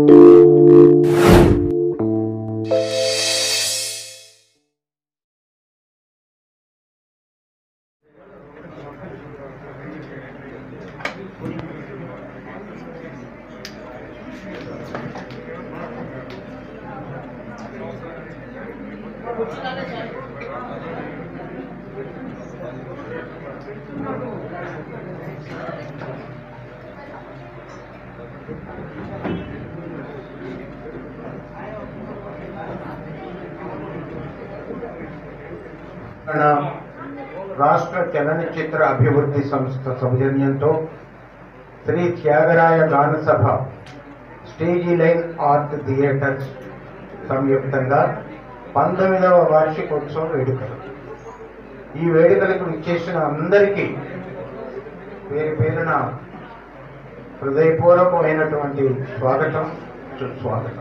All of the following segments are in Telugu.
మన రాష్ట్ర చలనచిత్ర అభివృద్ధి సంస్థ సౌజన్యంతో శ్రీ త్యాగరాయ గాన సభ స్టేజీ లైన్ ఆర్ట్ థియేటర్స్ సంయుక్తంగా పంతొమ్మిదవ వార్షికోత్సవం వేడుకలు ఈ వేడుకలకు విచ్చేసిన అందరికీ పేరు పేరున హృదయపూర్వకమైనటువంటి స్వాగతం సుస్వాగతం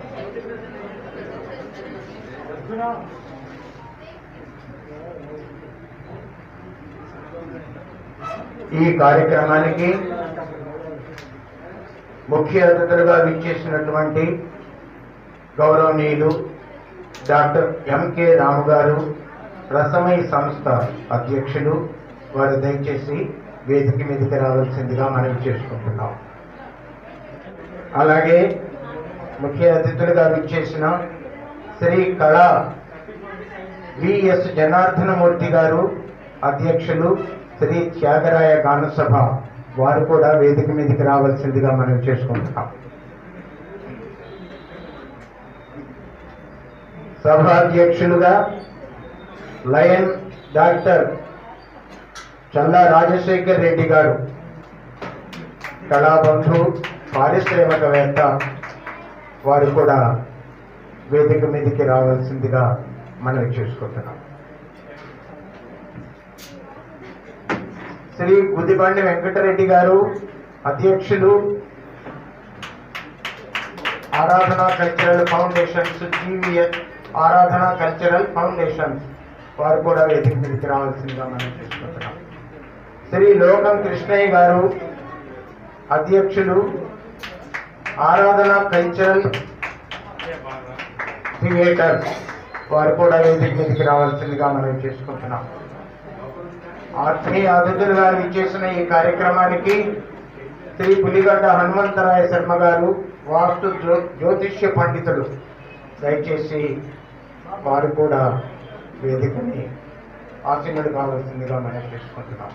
ఈ కార్యక్రమానికి ముఖ్య అతిథులుగా విచ్చేసినటువంటి గౌరవనీయులు డాక్టర్ ఎంకే రాము గారు రసమై సంస్థ అధ్యక్షులు వారు దయచేసి వేదిక మీదకి రావాల్సిందిగా మనం చేసుకుంటున్నాం అలాగే ముఖ్య అతిథులుగా విచ్చేసిన శ్రీ కళా విఎస్ జనార్దనమూర్తి గారు అధ్యక్షులు శ్రీ త్యాగరాయ గానసభ వారు కూడా వేదిక మీదకి రావాల్సిందిగా మనం చేసుకుంటున్నాం సభాధ్యక్షులుగా లయన్ డాక్టర్ చల్లా రాజశేఖర్ రెడ్డి గారు కళాబంధు పారిశ్రామికవేత్త వారు కూడా వేదిక మీదకి రావాల్సిందిగా మనం చేసుకుంటున్నాం శ్రీ గుదిబండి వెంకటరెడ్డి గారు అధ్యక్షులు Aradhana cultural foundations GVS Aradhana cultural foundations వారు కూడా వేదిక మీదకి రావాల్సిందిగా మనం చేసుకుంటున్నాం శ్రీ లోకం కృష్ణయ్య గారు అధ్యక్షులు ఆరాధన కల్చరల్ థియేటర్ వారు కూడా వేదిక మీదకి రావాల్సిందిగా మనం చేసుకుంటున్నాం ఆత్మీయ అతిథులుగా ఇచ్చేసిన ఈ కార్యక్రమానికి శ్రీ పులిగడ్డ హనుమంతరాయ శర్మ గారు వాస్తు జ్యో జ్యోతిష్య పండితులు దయచేసి వారు కూడా వేదికని ఆసీనుడు కావాల్సిందిగా మనం చేసుకుంటున్నాం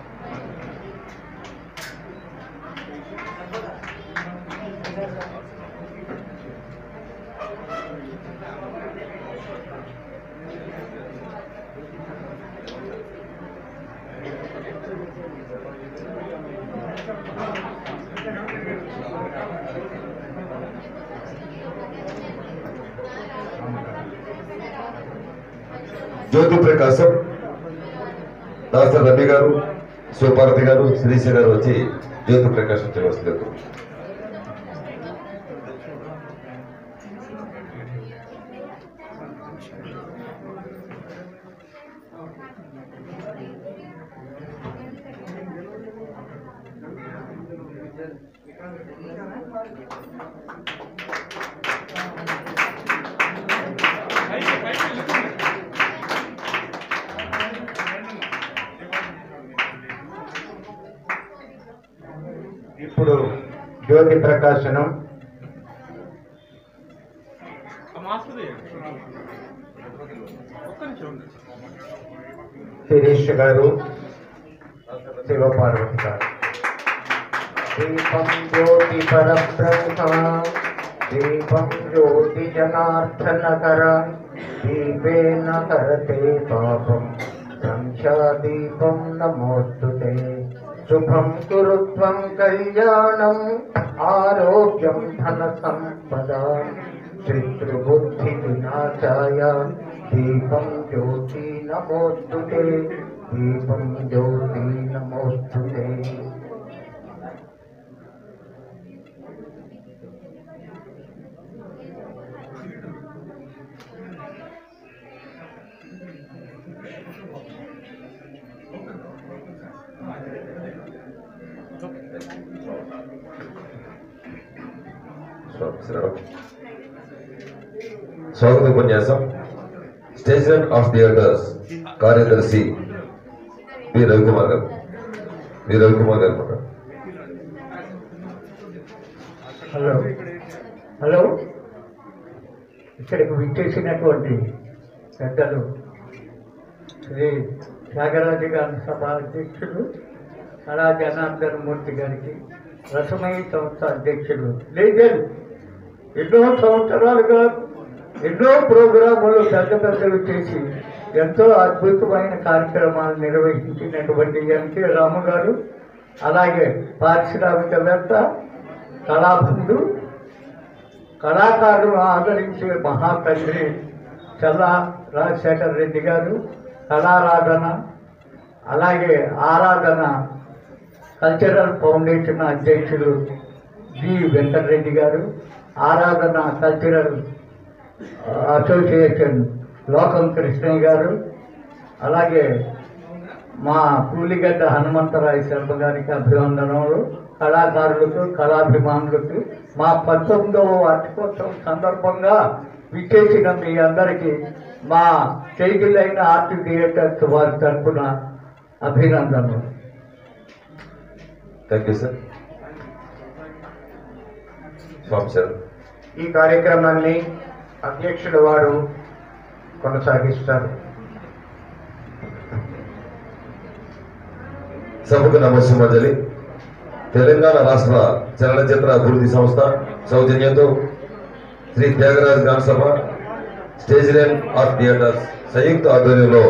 జ్యోతి ప్రకాశం దాసర్ రవి గారు శివపార్వతి గారు శ్రీశ గారు వచ్చి జ్యోతి ప్రకాశం చేయవలసింది ఇప్పుడు జ్యోతి ప్రకాశనం శిరీష్ గారు శివపార్వతి గారు దీపం జ్యోతి పరబ్రహ్మ దీపం జ్యోతి జనార్దనకర దీపేన కరతే పాపం సంఖ్యాదీపం నమోస్తుతే శుభం కురుత్వం కళ్యాణం ఆరోగ్యం ధన సంపద శత్రుబుద్ధి వినాశాయ దీపం జ్యోతి నమోస్తుతే దీపం జ్యోతి నమోస్తుతే స్వామి శ్రీరామ్ స్వాగత ఉపన్యాసం స్టేషన్ ఆఫ్ థియేటర్స్ కార్యదర్శి బి రవికుమార్ గారు బి రవికుమార్ గారు అనుకుంటా. హలో హలో ఇక్కడికి విచ్చేసినటువంటి పెద్దలు శ్రీ త్యాగరాజు గారి సభ అధ్యక్షులు కళా జనార్దన మూర్తి గారికి రసమయ సంస్థ అధ్యక్షులు లేజర్ ఎన్నో సంవత్సరాలుగా ఎన్నో ప్రోగ్రాములు పెద్ద పెద్దలు చేసి ఎంతో అద్భుతమైన కార్యక్రమాలు నిర్వహించినటువంటి ఎన్టీ రాము గారు అలాగే పారిశ్రామికవేత్త కళాబంధు కళాకారులు ఆదరించే మహాతండ్రి చల్లా రాజశేఖర రెడ్డి గారు కళారాధన అలాగే ఆరాధన కల్చరల్ ఫౌండేషన్ అధ్యక్షులు G Venkata Reddy garu Aradhana cultural association లోకం కృష్ణయ్య గారు అలాగే మా కూలిగడ్డ హనుమంతరాయ శర్మ గారికి అభివందనములు కళాకారులకు కళాభిమానులకు మా పంతొమ్మిదవ వార్షికోత్సవం సందర్భంగా విచ్చేసిన మీ అందరికీ మా చేతులైన ఆర్ట్ థియేటర్స్ వారి తరఫున అభినందనలు thank you sir Swami sir ఈ కార్యక్రమాన్ని అధ్యక్షుడు వారు కొనసాగిస్తారు సభకు నమస్సుమంజలి తెలంగాణ రాష్ట్ర చలనచిత్ర అభివృద్ధి సంస్థ సౌజన్యంతో Shri Thyagaraj Gana Sabha stage line art theatres సంయుక్త ఆధ్వర్యంలో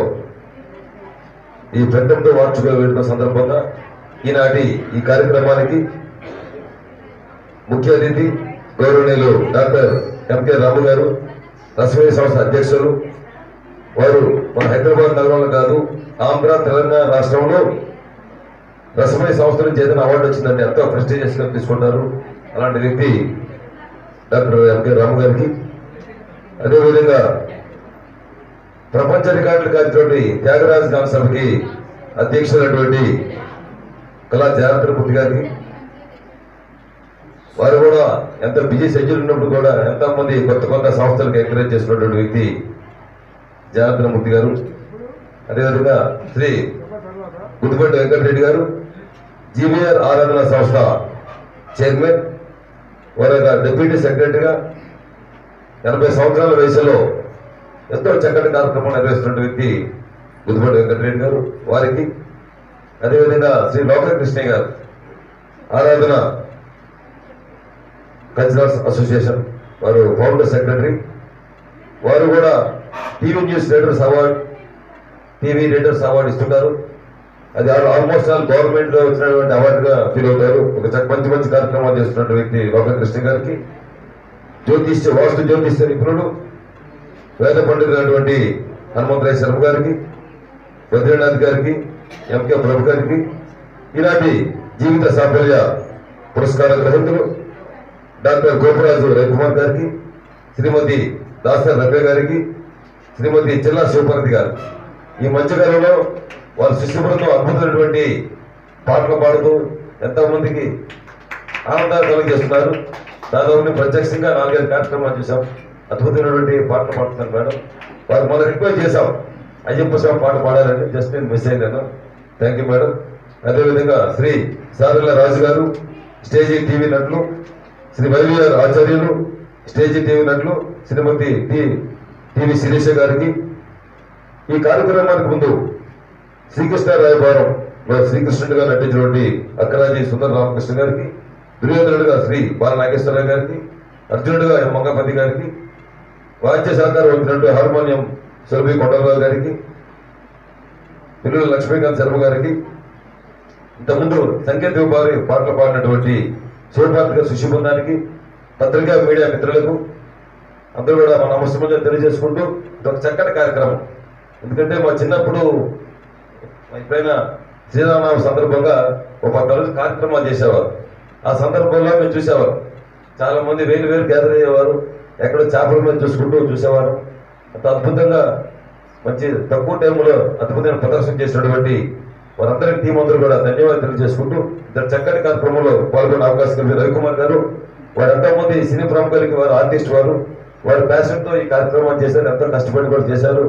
ఈ పెద్దలతో వార్షిక వేడుక సందర్భంగా ఈనాటి ఈ కార్యక్రమానికి ముఖ్య అతిథి గౌరవనీయులు డాక్టర్ ఎంకే రాము గారు రసమయ సంస్థ అధ్యక్షులు వారు మన హైదరాబాద్ నగరంలో కాదు ఆంధ్ర తెలంగాణ రాష్ట్రంలో రసమయ సంస్థ నుంచి ఏదైనా అవార్డు వచ్చిందంటే ఎంతో ప్రెస్టీజియస్ గా తీసుకుంటారు అలాంటి వ్యక్తి డాక్టర్ ఎంకే రాము గారికి అదేవిధంగా ప్రపంచ రికార్డులు కాచినటువంటి త్యాగరాజ గాన సభకి అధ్యక్షులైనటువంటి కళా జనార్దనమూర్తి గారికి వారు కూడా ఎంత బిజీ షెడ్యూల్ ఉన్నప్పుడు కూడా ఎంతో మంది కొత్త కొత్త సంస్థలకు ఎంకరేజ్ చేసినటువంటి వ్యక్తి జనార్దనమూర్తి గారు అదేవిధంగా శ్రీ గుద్దిపట్టి వెంకటరెడ్డి గారు జీవీఆర్ ఆరాధన సంస్థ చైర్మన్ వారి యొక్క డిప్యూటీ సెక్రటరీగా ఎనభై సంవత్సరాల వయసులో ఎంతో చక్కటి కార్యక్రమం నిర్వహిస్తున్న వ్యక్తి గుద్దిపట్టి వెంకటరెడ్డి గారు వారికి అదేవిధంగా శ్రీ లోక కృష్ణయ్య గారు ఆరాధన కల్చరల్స్ అసోసియేషన్ వారు ఫౌండర్ సెక్రటరీ వారు కూడా TV news leaders award TV leaders award ఇస్తుంటారు అది ఆల్- ఆల్మోస్ట్ ఆల్ గవర్నమెంట్ లో వచ్చినటువంటి అవార్డుగా ఫీల్ అవుతారు ఒక చక్క మంచి మంచి కార్యక్రమాలు చేస్తున్న వ్యక్తి లోక కృష్ణ గారికి జ్యోతిష్య వాస్తు జ్యోతిష్య నిపుణుడు వేద పండితులైనటువంటి హనుమంతరాయ శర్మ గారికి బద్రీనాథ్ గారికి ఎంకే ప్రభు గారికి ఈనాటి జీవిత సాఫల్య పురస్కార గ్రహీతలు డాక్టర్ గోపరాజు రవికుమార్ గారికి శ్రీమతి దాసర్ రవ్య గారికి శ్రీమతి జిల్లా శివపార్వతి గారు ఈ మధ్యకాలంలో వారి శిష్య బృందం అద్భుతమైనటువంటి పాటలు పాడుతూ ఎంతో మందికి ఆనందాలు కలిగజేస్తున్నారు దాదాపు ప్రత్యక్షంగా నాలుగైదు కార్యక్రమాలు చూసాం అద్భుతమైనటువంటి పాటలు పాడుతున్నారు మేడం వారు మనం రిక్వెస్ట్ చేశాం అయ్యప్ప స్వామి పాట పాడాలని జస్ట్ నేను మిస్ అయ్యాను థ్యాంక్ యూ మేడం అదేవిధంగా శ్రీ సారల రాజు గారు స్టేజీ టీవీ నటులు Sri YVR Acharyulu stage TV నటులు శ్రీమతి టి టీవీ శిరీష గారికి ఈ కార్యక్రమానికి ముందు శ్రీకృష్ణ రాయబారం వారు శ్రీకృష్ణుడు గారు నటించినటువంటి అక్కరాజీ సుందర రామకృష్ణ గారికి దుర్యోధనుడుగా శ్రీ బాల నాగేశ్వరరావు గారికి అర్జునుడుగా ఎం మంగపతి గారికి వాద్య సహకారం వచ్చినటువంటి హార్మోనియం సురభి కొండలరావు గారికి పిల్లల లక్ష్మీకాంత్ శర్మ గారికి ఇంతకుముందు సంకేత వారి పాటలు పాడినటువంటి శివపార్తి గారి శిష్య బృందానికి పత్రికా మీడియా మిత్రులకు అందరూ కూడా మన నమస్కారం తెలియజేసుకుంటూ ఇది ఒక చక్కటి కార్యక్రమం ఎందుకంటే మా చిన్నప్పుడు ఎప్పుడైనా శ్రీరామనవమి సందర్భంగా ఒక పది రోజులు కార్యక్రమాలు చేసేవారు ఆ సందర్భంలో మేము చూసేవారు చాలా మంది వేలు వేలు గ్యాదర్ అయ్యేవారు ఎక్కడో చేపల మీద చూసుకుంటూ చూసేవారు అంత అద్భుతంగా మంచి తక్కువ టైంలో అద్భుతమైన ప్రదర్శన చేసినటువంటి వారందరికీ టీం అందరూ కూడా ధన్యవాదాలు తెలియజేసుకుంటూ ఇద్దరు చక్కటి కార్యక్రమంలో పాల్గొనే అవకాశం కలిగిన రవికుమార్ గారు వారు ఎంతో మంది సినీ ప్రముఖులకి వారు ఆర్టిస్ట్ వారు వారి ప్యాషన్ తో ఈ కార్యక్రమం చేశారు ఎంతో కష్టపడి కూడా చేశారు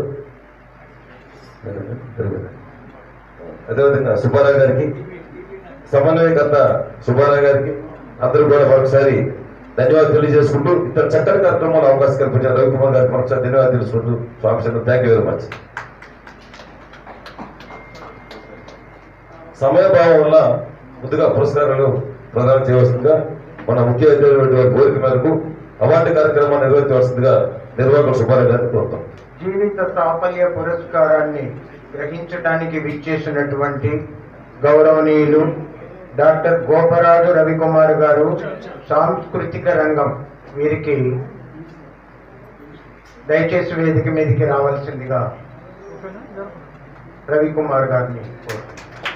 అదేవిధంగా సుబ్బారావు గారికి సమన్వయకర్త సుబ్బారావు గారికి అందరూ కూడా మరొకసారి ధన్యవాదాలు తెలియజేసుకుంటూ ఇతర చక్కటి కార్యక్రమాలు అవకాశం కల్పించారు రవికుమార్ గారికి మరొకసారి ధన్యవాదాలు తెలుసుకుంటూ Swami thank you very much సమయభావం వల్ల ముందుగా పురస్కారాలు ప్రదానం చేయవలసిందిగా మన ముఖ్య అతిథి వారి కోరిక మేరకు అవార్డు కార్యక్రమాన్ని నిర్వహించవలసిందిగా నిర్వాహకులు సుబ్బారావు గారిని కోరుతాం జీవిత సాఫల్య పురస్కారాన్ని గ్రహించడానికి విచ్చేసినటువంటి గౌరవనీయులు డాక్టర్ గోపరాజు రవికుమార్ గారు సాంస్కృతిక రంగం వీరికి దయచేసి వేదిక మీదకి రావాల్సిందిగా రవికుమార్ గారిని కోరుతున్నాను.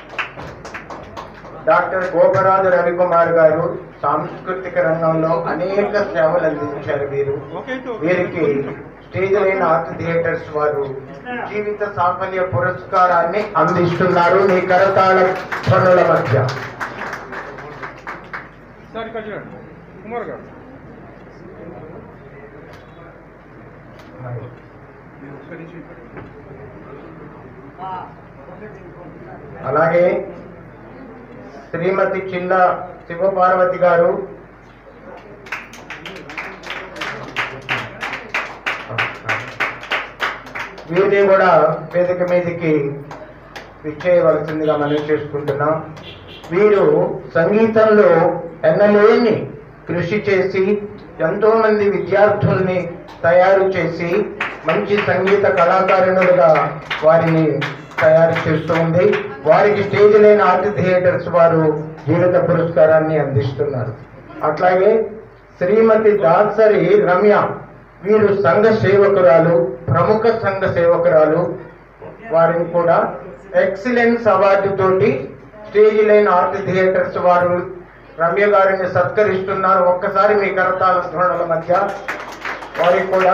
డాక్టర్ గోపరాజు రవికుమార్ గారు సాంస్కృతిక రంగంలో అనేక సేవలు అందించారు వీరు వీరికి స్టేజ్ లైన్ ఆర్ట్ థియేటర్స్ వారు జీవిత సాఫల్య పురస్కారాన్ని అందిస్తున్నారు నీ కరతాళ ధ్వనుల మధ్య సార్ ఇక్కడ చూడండి కుమార్ గారు ఒక్క నిమిషం ఇక్కడ. అలాగే శ్రీమతి చిల్ల శివపార్వతి గారు వీరిని కూడా వేదిక మీదకి విచ్చేయవలసిందిగా మనం చేసుకుంటున్నాం వీరు సంగీతంలో ఎన్నలేని కృషి చేసి ఎంతో మంది విద్యార్థుల్ని తయారు చేసి మంచి సంగీత కళాకారులుగా వారిని తయారు చేస్తూ ఉంది వారికి స్టేజ్ లేని ఆర్ట్ థియేటర్స్ వారు జీవిత పురస్కారాన్ని అందిస్తున్నారు అట్లాగే శ్రీమతి దాసరి రమ్య వీరు సంఘ సేవకురాలు ప్రముఖ సంఘ సేవకురాలు వారిని కూడా ఎక్సలెన్స్ అవార్డు తోటి స్టేజ్ లైన్ ఆర్ట్ థియేటర్స్ వారు రమ్య గారిని సత్కరిస్తున్నారు ఒక్కసారి మీ కరతాల ధ్వనుల మధ్య వారికి కూడా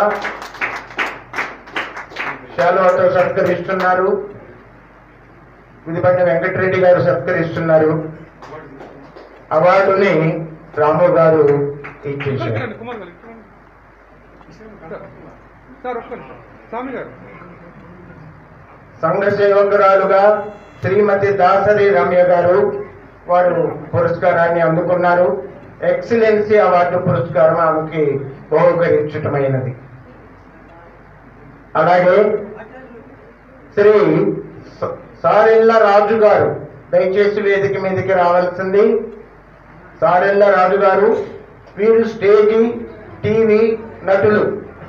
శాలువాతో సత్కరిస్తున్నారు విధిపడిన వెంకటరెడ్డి గారు సత్కరిస్తున్నారు అవార్డుని రాము గారు ఇచ్చేశారు ఇక్కడ కుమార్ గారు ఇక్కడ రండి. సార్, సార్ ఒక్క నిమిషం స్వామి గారు సంఘ సేవకురాలుగా శ్రీమతి దాసరి రమ్య గారు వారు పురస్కారాన్ని అందుకున్నారు ఎక్సలెన్సీ అవార్డు పురస్కారం ఆమెకి బహుకరించటమైనది అలాగే శ్రీ స- సారెళ్ళ రాజు గారు దయచేసి వేదిక మీదకి రావాల్సింది సారెళ్ళ రాజు గారు వీరు స్టేజీ టీవీ నటులు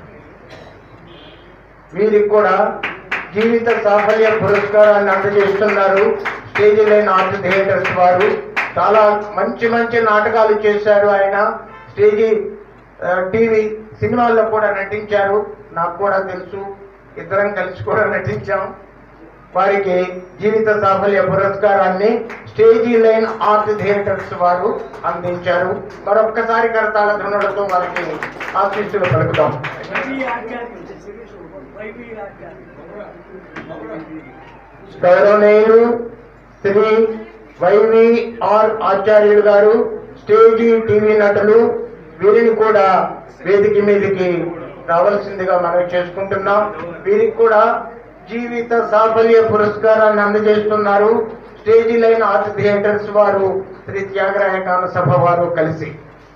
వీరికి కూడా జీవిత సాఫల్య పురస్కారాన్ని అందజేస్తున్నారు స్టేజ్ లైన్ ఆర్ట్ థియేటర్స్ వారు చాలా మంచి మంచి నాటకాలు చేశారు ఆయన స్టేజీ ఆ, టీవీ సినిమాల్లో కూడా నటించారు నాకు కూడా తెలుసు ఇద్దరం కలిసి కూడా నటించాం వారికి జీవిత సాఫల్య పురస్కారాన్ని స్టేజీ లైన్ ఆర్ట్ థియేటర్స్ వారు అందించారు మరొక్కసారి కరతాళ ధ్వనులతో వారికి ఆశీస్సులు పలుకుతాం గౌరవనీయులు శ్రీ వైవిఆర్ ఆచార్యులు గారు స్టేజీ టీవీ నటులు వీరిని కూడా వేదిక మీదకి రావాల్సిందిగా మనం చేసుకుంటున్నాం వీరికి కూడా జీవిత సాఫల్య పురస్కారాన్ని అందజేస్తున్నారు స్టేజీ లైన్ ఆర్ట్ థియేటర్స్ వారు శ్రీ త్యాగరాయ కామ సభ వారు కలిసి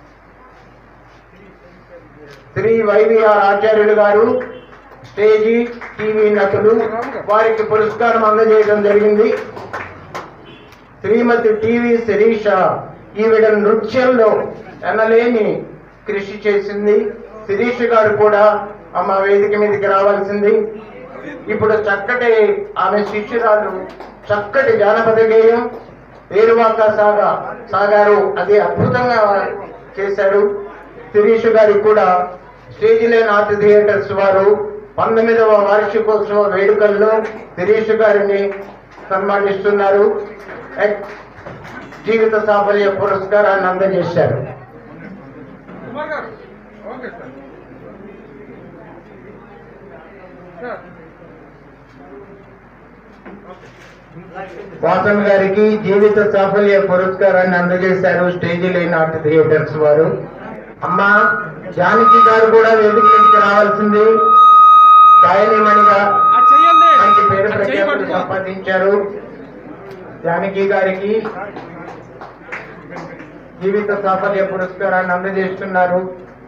శ్రీ వైవిఆర్ ఆచార్యులు గారు స్టేజీ టీవీ నటులు వారికి పురస్కారం అందజేయడం జరిగింది శ్రీమతి టీవీ శిరీష ఈవిడ నృత్యంలో ఎనలేని కృషి చేసింది శిరీష్ గారు కూడా అమ్మ వేదిక మీదకి రావాల్సింది ఇప్పుడు చక్కటి ఆమె శిష్యురాలు చక్కటి జానపద గేయం ఏరువాక సాగా సాగారు అది అద్భుతంగా చేశారు శిరీష్ గారికి కూడా స్టేజ్ లైన్ ఆర్ట్ థియేటర్స్ వారు పంతొమ్మిదవ వార్షికోత్సవ వేడుకల్లో శిరీష్ గారిని సన్మానిస్తున్నారు ఎక్- జీవిత సాఫల్య పురస్కారాన్ని అందజేశారు కుమార్ గారు ఓకే సార్ సార్ వాసన్ గారికి జీవిత సాఫల్య పురస్కారాన్ని అందజేశారు స్టేజ్ లైన్ ఆర్ట్ థియేటర్స్ వారు అమ్మా జానకి గారు కూడా వేదిక మీదకి రావాల్సింది గాయనిమణిగా ఆ చెయ్యండి మంచి పేరు ఆ చెయ్యి ప్రఖ్యాతులు పట్టుకో. సంపాదించారు జానకి గారికి జీవిత సాఫల్య పురస్కారాన్ని అందజేస్తున్నారు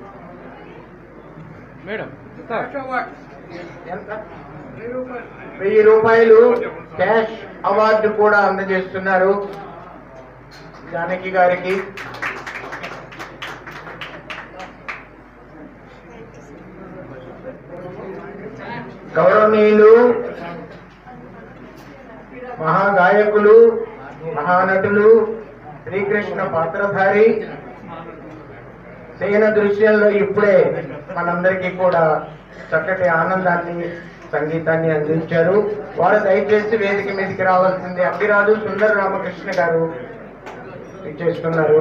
మేడం సార్ ఎంత వెయ్యి రూపాయలు క్యాష్ అవార్డు కూడా అందజేస్తున్నారు జానకి గారికి గౌరవనీయులు మహాగాయకులు మహానటులు శ్రీకృష్ణ పాత్రధారి సేన దృశ్యంలో ఇప్పుడే మనందరికీ కూడా చక్కటి ఆనందాన్ని సంగీతాన్ని అందించారు వారు దయచేసి వేదిక మీదకి రావాల్సింది అభిరాజు సుందర రామకృష్ణ గారు ఇచ్చేస్తున్నారు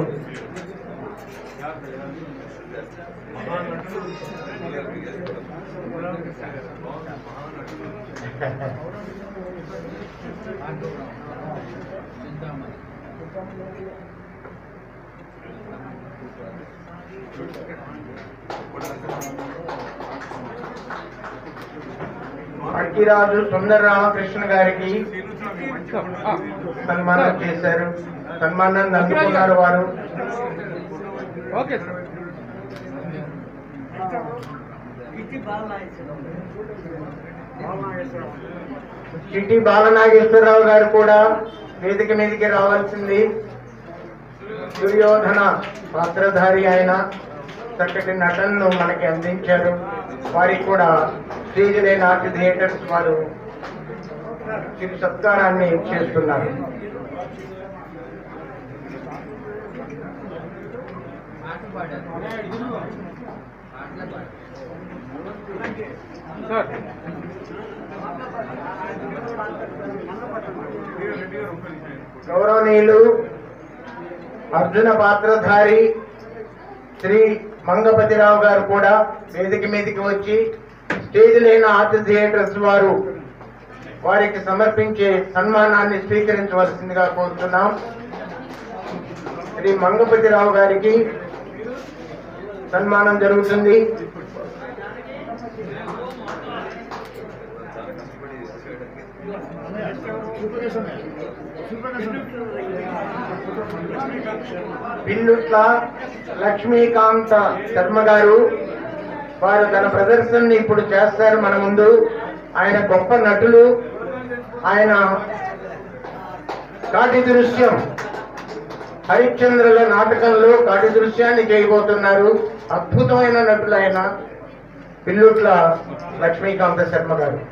అక్కిరాజు సుందర రామకృష్ణ గారికి సార్, ఆ. సన్మానం చేశారు సన్మానాన్ని అందుకున్నారు వారు ఓకే సార్ చిట్టి బాలనాగేశ్వరరావు గారు కూడా వేదిక మీదకి రావాల్సింది దుర్యోధన పాత్రధారి ఆయన చక్కటి నటనను మనకి అందించారు వారికి కూడా శ్రీజలే నాట్య థియేటర్స్ వారు చిరు సత్కారాన్ని చేస్తున్నారు సార్ గౌరవనీయులు అర్జున పాత్రధారి శ్రీ మంగపతిరావు గారు కూడా వేదిక మీదకి వచ్చి స్టేజ్ లేని ఆర్ట్ థియేటర్స్ వారు వారికి సమర్పించే సన్మానాన్ని స్వీకరించవలసిందిగా కోరుతున్నాం శ్రీ మంగపతిరావు గారికి సన్మానం జరుగుతుంది పిల్లుట్ల లక్ష్మీకాంత శర్మ గారు వారు తన ప్రదర్శనని ఇప్పుడు చేస్తారు మన ముందు ఆయన గొప్ప నటులు ఆయన కాటి దృశ్యం హరిశ్చంద్రుల నాటకంలో కాటి దృశ్యాన్ని చేయబోతున్నారు అద్భుతమైన నటులు ఆయన పిల్లుట్ల లక్ష్మీకాంత శర్మ గారు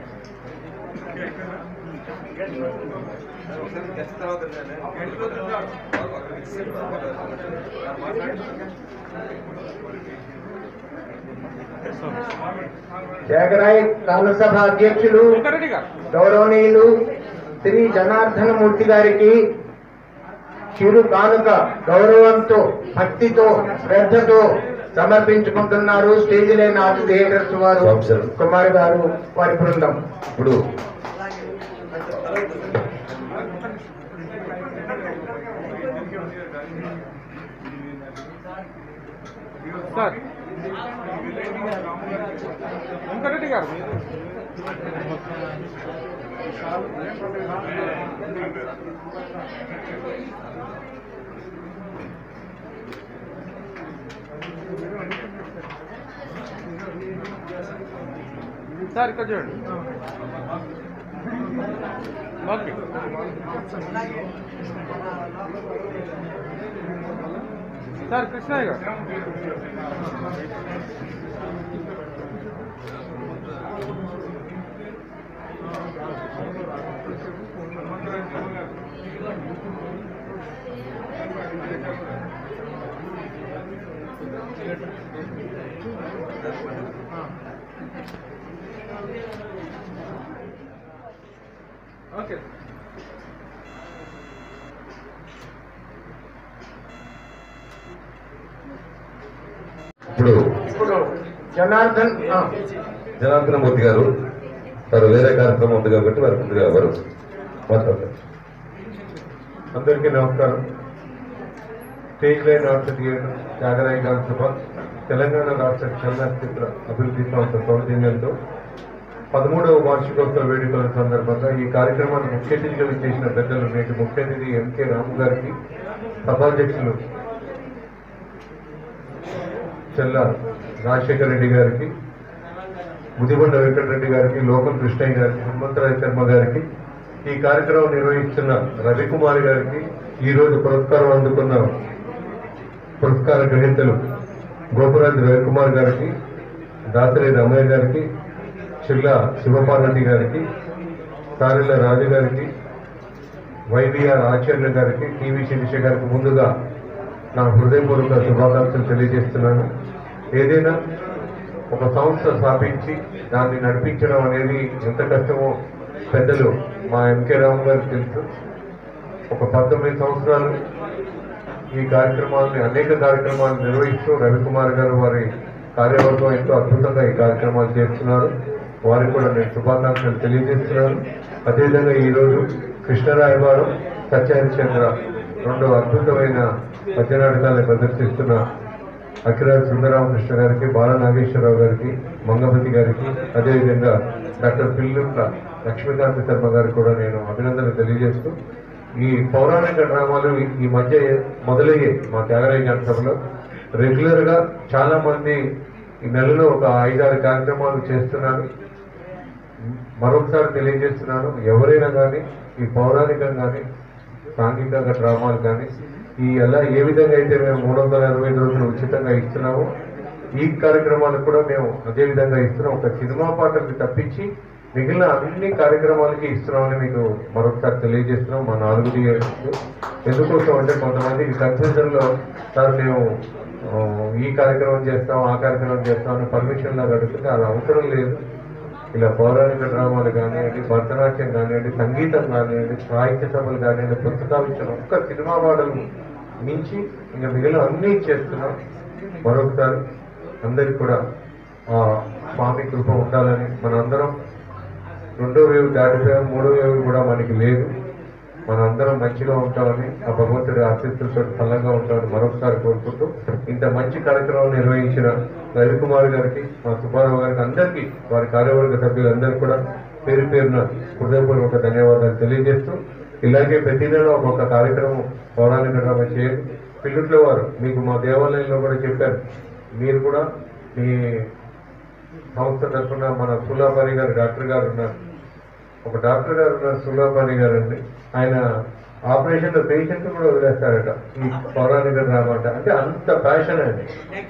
త్యాగరాయ కాలసభ అధ్యక్షులు వెంకరెడ్డి గారు గౌరవనీయులు శ్రీ జనార్దనమూర్తి గారికి చిరు కానుక గౌరవంతో భక్తితో శ్రద్ధతో సమర్పించుకుంటున్నారు స్టేజ్ లేని ఆర్ట్ థియేటర్స్ వారు సంవత్సరం. కుమార్ గారు వారి బృందం ఇప్పుడు సార్ వెంకరెడ్డి గారు సార్ ఇక్కడ చూడండి ఓకే సార్ కృష్ణయ్య గారు ఓకే ఇప్పుడు ఇప్పుడు జనార్దన్ ఆ, జనార్దనమూర్తి గారు వారు వేరే కార్యక్రమం ఉంది కాబట్టి వారు ముందుగా వారు మాట్లాడతారు అందరికీ నమస్కారం stage line art theatre Tyagaraya garu Sabha Telangana రాష్ట్ర చలనచిత్ర అభివృద్ధి సంస్థ సౌజన్యంతో పదమూడవ వార్షికోత్సవ వేడుకల సందర్భంగా ఈ కార్యక్రమాన్ని ముఖ్య అతిథిగా చేసిన పెద్దలు నేటి ముఖ్య అతిథి ఎంకే రాము గారికి సభాధ్యక్షులు చెల్ల రాజశేఖర రెడ్డి గారికి ముదిబండ వెంకటరెడ్డి గారికి లోకల్ కృష్ణయ్య గారికి హనుమంతరాయ శర్మ గారికి ఈ కార్యక్రమం నిర్వహిస్తున్న రవికుమార్ గారికి ఈ రోజు పురస్కారం అందుకున్న పురస్కార గ్రహీతలు గోపురాజు రవికుమార్ గారికి దాసరి రమయ్య గారికి చిల్ల శివపార్వతి గారికి సారెల్ల రాజు గారికి వైవిఆర్ ఆచార్య గారికి టీవీ శిరీష గారికి ముందుగా నా హృదయపూర్వక శుభాకాంక్షలు తెలియజేస్తున్నాను ఏదైనా ఒక సంస్థ స్థాపించి దాన్ని నడిపించడం అనేది ఎంత కష్టమో పెద్దలు మా ఎంకే రావు గారికి తెలుసు ఒక పంతొమ్మిది సంవత్సరాలు ఈ కార్యక్రమాలని అనేక కార్యక్రమాలు నిర్వహిస్తూ రవికుమార్ గారు వారి కార్యవర్గం ఎంతో అద్భుతంగా ఈ కార్యక్రమాలు చేస్తున్నారు వారికి కూడా నేను శుభాకాంక్షలు తెలియజేస్తున్నాను అదేవిధంగా ఈరోజు కృష్ణరాయబారం సత్యహరిచంద్ర రెండు అద్భుతమైన పద్య నాటకాలను ప్రదర్శిస్తున్న అఖిరాజ్ సుందరరామకృష్ణ గారికి బాల నాగేశ్వరరావు గారికి మంగపతి గారికి అదేవిధంగా డాక్టర్ పిల్లుట్ల లక్ష్మీకాంత శర్మ గారికి కూడా నేను అభినందనలు తెలియజేస్తూ ఈ పౌరాణిక డ్రామాలు ఈ- ఈ మధ్య మొదలయ్యాయి మా త్యాగరాయ గారి సభలో రెగ్యులర్ గా చాలా మంది ఈ నెలలో ఒక ఐదారు కార్యక్రమాలు చేస్తున్నారు మరొకసారి తెలియజేస్తున్నాను ఎవరైనా కానీ ఈ పౌరాణికం కానీ సాంఘికంగా డ్రామాలు కానీ ఈ ఎలా ఏ విధంగా అయితే మేము మూడు వందల అరవై ఐదు రోజులు ఉచితంగా ఇస్తున్నామో ఈ కార్యక్రమాలకు కూడా మేము అదే విధంగా ఇస్తున్నాం ఒక సినిమా పాటలకు తప్పించి మిగిలిన అన్ని కార్యక్రమాలకి ఇస్తున్నామని మీకు మరొకసారి తెలియజేస్తున్నాం మా నాలుగు థియేటర్స్ ఎందుకోసం అంటే కొంతమంది కన్ఫ్యూజన్ లో సార్ మేము ఆ, ఈ కార్యక్రమం చేస్తాం ఆ కార్యక్రమం చేస్తాం అని పర్మిషన్ లాగా అడుగుతుంటే అది అవసరం లేదు ఇలా పౌరాణిక డ్రామాలు కానివ్వండి భరతనాట్యం కానివ్వండి సంగీతం కానివ్వండి సాహిత్య సభలు కానివ్వండి పుస్తకావించిన ఒక్క సినిమా పాటలు మించి ఇంకా మిగిలిన అన్నీ చేస్తున్నాం మరొకసారి అందరికి కూడా ఆ స్వామి కృప ఉండాలని మనందరం రెండో వేవ్ దాటిపోయాం మూడో వేవ్ కూడా మనకి లేదు మనందరం మంచిగా ఉంటామని ఆ భగవంతుడి ఆశీస్సులతో చల్లగా ఉంటామని మరొకసారి కోరుకుంటూ ఇంత మంచి కార్యక్రమం నిర్వహించిన రవికుమార్ గారికి మా సుబ్బారావు గారికి అందరికీ వారి కార్యవర్గ సభ్యులందరికీ కూడా పేరు పేరున హృదయపూర్వక ధన్యవాదాలు తెలియజేస్తూ ఇలాగే ప్రతి నెల ఒక్కొక్క కార్యక్రమం పౌరాణిక డ్రామా చేయండి పిల్లుట్లో వారు మీకు మా దేవాలయంలో కూడా చెప్పారు మీరు కూడా మీ సంస్థ తరఫున మన సులాపారి గారు డాక్టర్ గారు ఉన్నారు ఒక డాక్టర్ గారు ఉన్నారు సులాపారి గారు అండి ఆయన ఆపరేషన్ లో పేషెంట్ కూడా వదిలేస్తారట ఈ పౌరాణిక డ్రామా అంటే అంటే అంత ప్యాషన్ అండి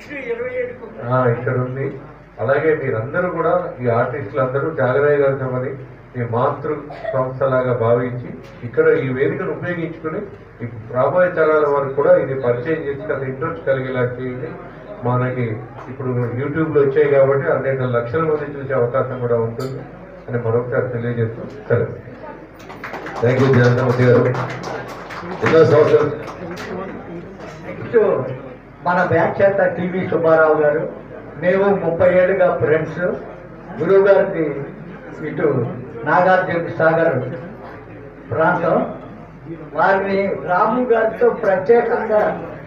ఆ, ఇక్కడ ఉంది అలాగే మీరందరూ కూడా ఈ ఆర్టిస్టులు అందరూ త్యాగరాయ గారి సభని మీ మాతృ సంస్థలాగా భావించి ఇక్కడ ఈ వేదికను ఉపయోగించుకుని ఈ రాబోయే తరాల వరకు కూడా ఇది పరిచయం చేసి కదా ఇంట్రెస్ట్ కలిగేలా చేయండి మనకి ఇప్పుడు యూట్యూబ్ లో వచ్చాయి కాబట్టి అనేక లక్షల మంది చూసే అవకాశం కూడా ఉంటుంది అని మరొకసారి తెలియజేస్తూ సెలవు థ్యాంక్ యూ జగన్మూర్తి గారు ఎన్నో సంవత్సరాలు నెక్స్ట్ మన వ్యాఖ్యాత టీవీ సుబ్బారావు గారు మేము ముప్పై ఏళ్ళుగా ఫ్రెండ్స్ గురువు గారిది ఇటు నాగార్జున సాగర్ ప్రాంతం వారిని రాము గారితో ప్రత్యేకంగా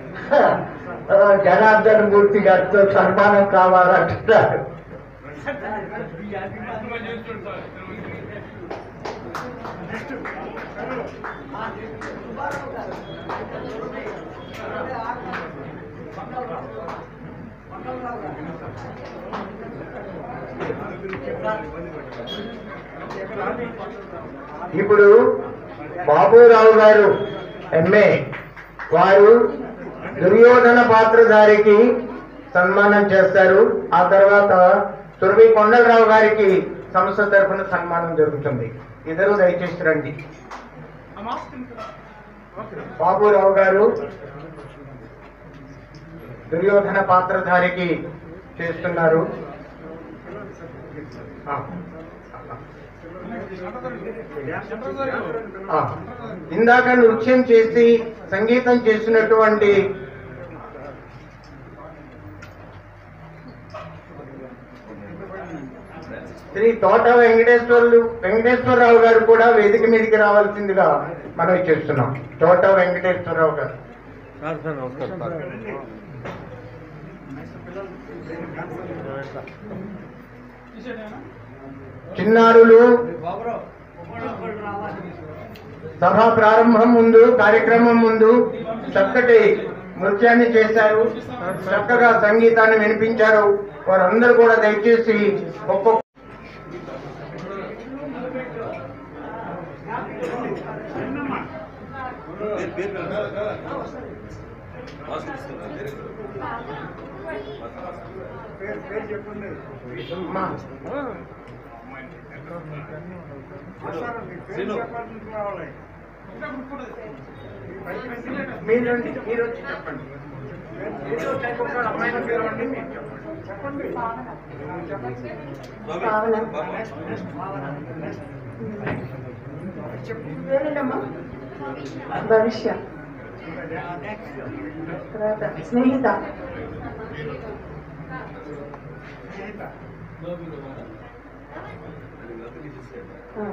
ఆ, జనార్దన్ మూర్తి గారితో సన్మానం కావాలంటున్నారు ఇప్పుడు బాబురావు గారు ఎంఏ వారు దుర్యోధన పాత్రధారికి సన్మానం చేస్తారు ఆ తర్వాత తుర్వి కొండలరావు గారికి సంస్థ తరఫున సన్మానం జరుగుతుంది ఇద్దరు దయచేసి రండి బాబురావు గారు దుర్యోధన పాత్రధారికి చేస్తున్నారు ఆ. ఆ. ఇందాక నృత్యం చేసి సంగీతం చేసినటువంటి శ్రీ తోట వెంకటేశ్వర్లు వెంకటేశ్వరరావు గారు కూడా వేదిక మీదకి రావాల్సిందిగా మనం చేస్తున్నాం తోట వెంకటేశ్వరరావు గారు చిన్నారులు సభ ప్రారంభం ముందు కార్యక్రమం ముందు చక్కటి నృత్యాన్ని చేశారు చక్కగా సంగీతాన్ని వినిపించారు వారందరూ కూడా దయచేసి ఒక్కొక్క అమ్మా, మీరు రండి, మీరు వచ్చి చెప్పండి మీరు వచ్చి ఒక్కొక్క అమ్మాయిని పిలవండి, మీరు చెప్పండి. పేరేంటమ్మా భవిష్య తర్వాత స్నేహిత ఆ,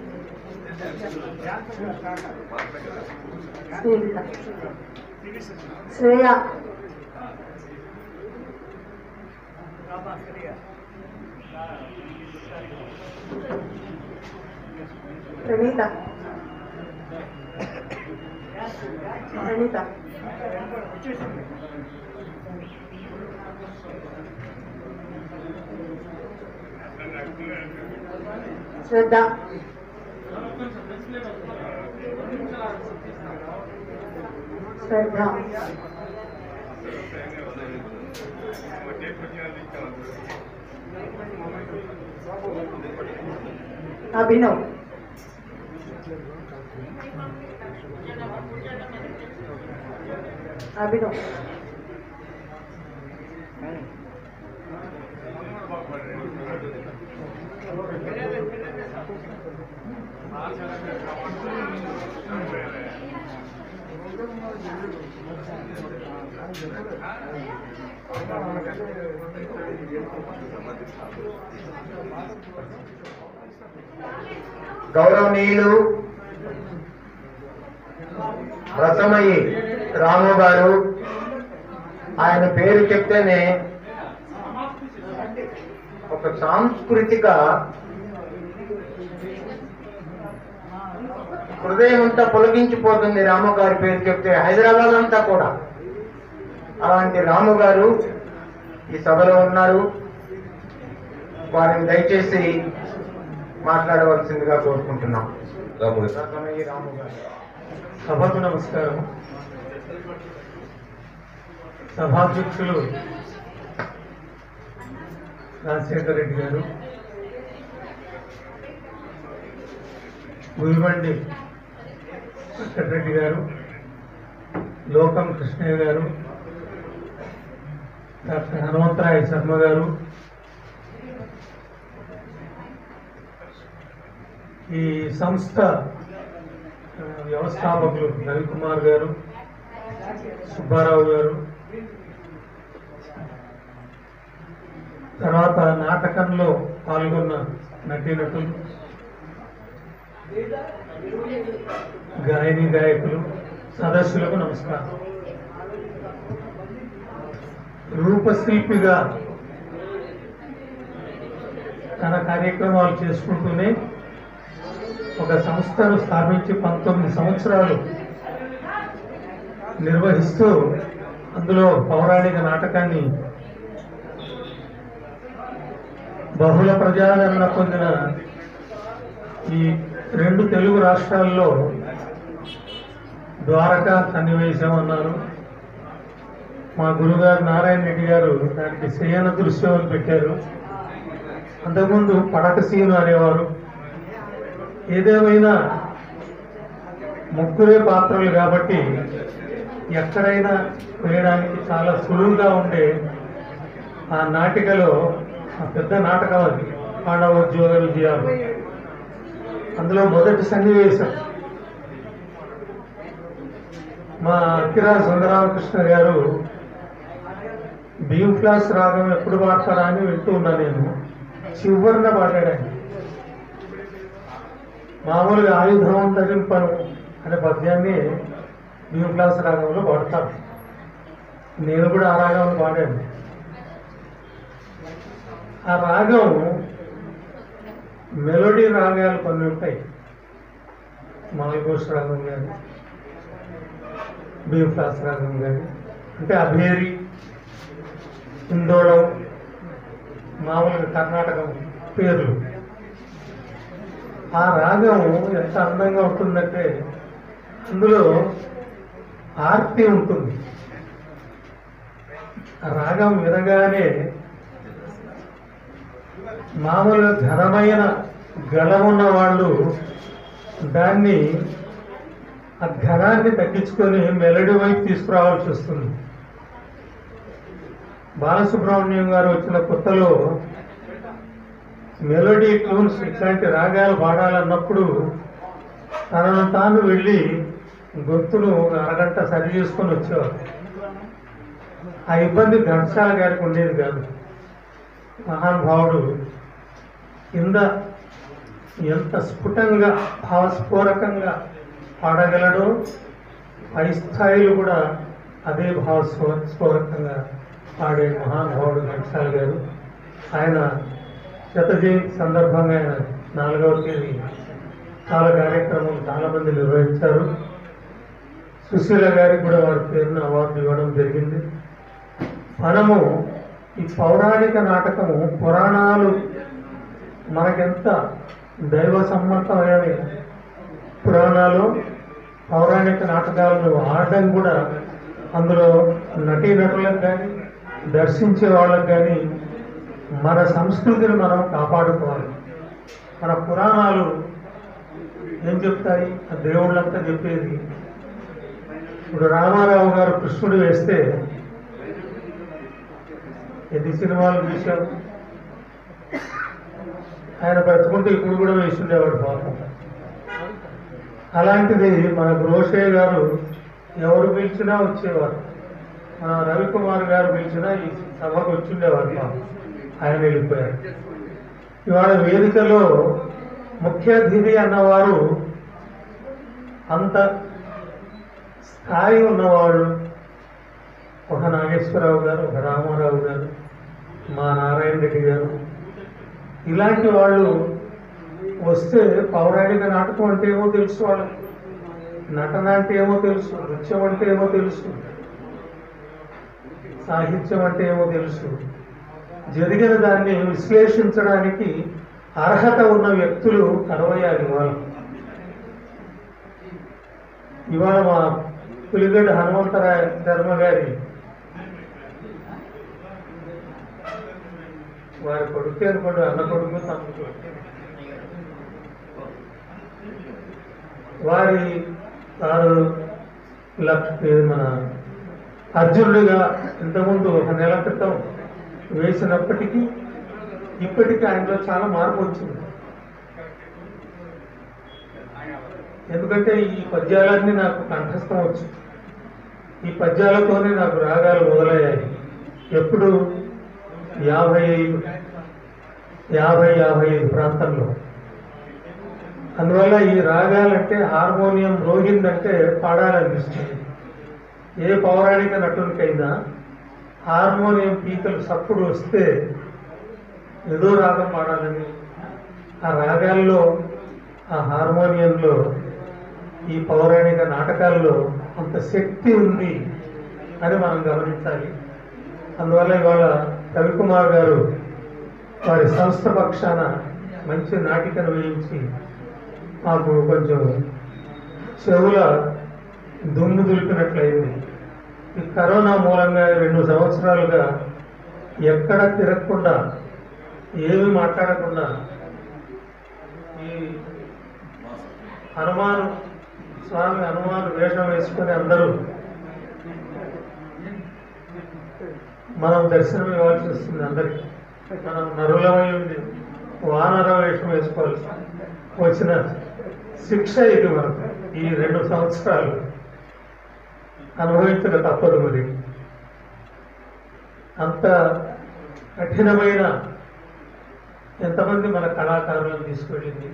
స్నేహిత శ్రేయ ప్రణీత ప్రణీత శ్రద్ధ శ్రద్ధ అభినవ్ అభినవ్ గౌరవనీయులు రసమయ్యి రాము గారు ఆయన పేరు చెప్తేనే ఒక సాంస్కృతిక హృదయం అంతా పొలగించిపోతుంది రాము గారి పేరు చెప్తే హైదరాబాద్ అంతా కూడా అలాంటి రాము గారు ఈ సభలో ఉన్నారు వారిని దయచేసి మాట్లాడవలసిందిగా కోరుకుంటున్నాం రాముడు రసమయ్యి రాము గారు సభకు నమస్కారం సభాధ్యక్షులు రాజశేఖర రెడ్డి గారు గురిబండి వెంకటరెడ్డి గారు లోకం కృష్ణయ్య గారు డాక్టర్ హనుమంతరాయ శర్మ గారు ఈ సంస్థ ఆ, వ్యవస్థాపకులు రవికుమార్ గారు సుబ్బారావు గారు తర్వాత నాటకంలో పాల్గొన్న నటీనటులు గాయని గాయకులు సదస్సులకు నమస్కారం రూపశిల్పిగా తన కార్యక్రమాలు చేసుకుంటూనే ఒక సంస్థను స్థాపించి పంతొమ్మిది సంవత్సరాలు నిర్వహిస్తూ అందులో పౌరాణిక నాటకాన్ని బహుళ ప్రజాదరణ పొందిన ఈ రెండు తెలుగు రాష్ట్రాల్లో ద్వారకా సన్నివేశం అన్నారు మా గురుగారు నారాయణ రెడ్డి గారు దానికి శయన దృశ్యం అని పెట్టారు అంతకుముందు పడక సీను అనేవారు ఏదేమైనా ముగ్గురే పాత్రలు కాబట్టి ఎక్కడైనా వేయడానికి చాలా సులువుగా ఉండే ఆ నాటికలో ఆ పెద్ద నాటకం అది పాండవోద్యోగ విజయాలు అందులో మొదటి సన్నివేశం మా అక్కిరా సుందరామకృష్ణ గారు భీమ్ క్లాస్ రాగం ఎప్పుడు పాడతారా అని వింటూ ఉన్నా నేను చివరిన పాడాడు మామూలుగా ఆయుధం ధరింపను అనే పద్యాన్ని భీమ్ క్లాస్ రాగంలో పాడతారు నేను కూడా ఆ రాగంలో పాడాను ఆ రాగం మెలోడీ రాగాలు కొన్ని ఉంటాయి మాల్గోష్ రాగం కానీ బీ క్లాస్ రాగం కానీ అంటే అభేరి ఇందోళం మామూలుగా కర్ణాటకం పేర్లు ఆ రాగం ఎంత అందంగా ఉంటుందంటే అందులో ఆర్తి ఉంటుంది ఆ రాగం వినగానే మామూలుగా ఘనమైన గళమున్న వాళ్ళు దాన్ని ఆ ఘనాన్ని తగ్గించుకొని మెలడీ వైపు తీసుకురావాల్సి వస్తుంది బాలసుబ్రహ్మణ్యం గారు వచ్చిన కొత్తలో మెలోడీ ట్యూన్స్ ఇట్లాంటి రాగాలు పాడాలన్నప్పుడు తనను తాను వెళ్ళి గొంతును అరగంట సరి చేసుకొని వచ్చేవారు ఆ ఇబ్బంది ఘంటసాల గారికి ఉండేది కాదు మహానుభావుడు కింద ఎంత స్ఫుటంగా భావస్ఫోరకంగా పాడగలడో పై స్థాయిలో కూడా అదే భావస్ఫో స్ఫోరకంగా పాడే మహానుభావుడు ఘంటసాల గారు ఆయన శత జయంతి సందర్భంగా ఆయన నాలుగవ తేదీ చాలా కార్యక్రమాలు చాలా మంది నిర్వహించారు సుశీల గారికి కూడా వారి పేరున అవార్డు ఇవ్వడం జరిగింది మనము ఈ పౌరాణిక నాటకము పురాణాలు మనకెంత దైవ సమ్మతమైన పురాణాలు పౌరాణిక నాటకాలను ఆడడం కూడా అందులో నటీనటులకు కానీ దర్శించే వాళ్ళకి కానీ మన సంస్కృతిని మనం కాపాడుకోవాలి మన పురాణాలు ఏం చెప్తాయి ఆ దేవుళ్ళంతా చెప్పేది ఇప్పుడు రామారావు గారు కృష్ణుడు వేస్తే ఎన్ని సినిమాలు చూశాం ఆయన బ్రతుకుంటే ఇప్పుడు కూడా వేస్తుండేవాడు పాపం అలాంటిది మన రోషయ్య గారు ఎవరు పిలిచినా వచ్చేవారు మన రవికుమార్ గారు పిలిచినా ఈ సభకు వచ్చిండేవారు పాపం ఆయన వెళ్ళిపోయారు ఇవాళ వేదికలో ముఖ్య అతిథి అన్నవారు అంత స్థాయి ఉన్నవాళ్ళు ఒక నాగేశ్వరరావు గారు ఒక రామారావు గారు మా నారాయణ రెడ్డి గారు ఇలాంటి వాళ్ళు వస్తే పౌరాణిక నాటకం అంటే ఏమో తెలుసు వాళ్ళకి నటన అంటే ఏమో తెలుసు నృత్యం అంటే ఏమో తెలుసు సాహిత్యం అంటే ఏమో తెలుసు జరిగిన దాన్ని విశ్లేషించడానికి అర్హత ఉన్న వ్యక్తులు కరవయ్యాలి వాళ్ళు ఇవాళ మా పులిగడ్డ హనుమంతరాయ శర్మ గారి వారి కొడుకు అనుకోండి అన్న కొడుకు తమ్ముడు వారి వారు లక్ష మన అర్జునుడిగా ఇంతకుముందు ఒక నెల క్రితం వేసినప్పటికీ ఇప్పటికీ ఆయనలో చాలా మార్పు వచ్చింది ఎందుకంటే ఈ పద్యాలన్నీ నాకు కంఠస్థం వచ్చు ఈ పద్యాలతోనే నాకు రాగాలు మొదలయ్యాయి ఎప్పుడు యాభై ఐదు యాభై యాభై ఐదు ప్రాంతంలో అందువల్ల ఈ రాగాలంటే హార్మోనియం రోగిందంటే పాడాలనిపిస్తుంది ఏ పౌరాణిక నటునికైనా హార్మోనియం పీకలు సప్పుడు వస్తే ఏదో రాగం పాడాలని ఆ రాగాల్లో ఆ హార్మోనియంలో ఈ పౌరాణిక నాటకాల్లో అంత శక్తి ఉంది అని మనం గమనించాలి అందువల్ల ఇవాళ రవికుమార్ గారు వారి సంస్థ పక్షాన మంచి నాటికను వేయించి మాకు కొంచెం చెవుల దుమ్ము దులిపినట్లయింది ఈ కరోనా మూలంగా రెండు సంవత్సరాలుగా ఎక్కడ తిరగకుండా ఏమి మాట్లాడకుండా ఈ హనుమాను స్వామి హనుమాను వేషం వేసుకుని అందరూ మనం దర్శనం ఇవ్వాల్సి వస్తుంది అందరికి మనం నరులమై ఉంది వానర వేషం వేసుకోవాల్సి వచ్చిన శిక్ష ఇది మనకు ఈ రెండు సంవత్సరాలు అనుభవించక తప్పదు మరి అంత కఠినమైన ఎంతమంది మన కళాకారులను తీసుకెళ్ళింది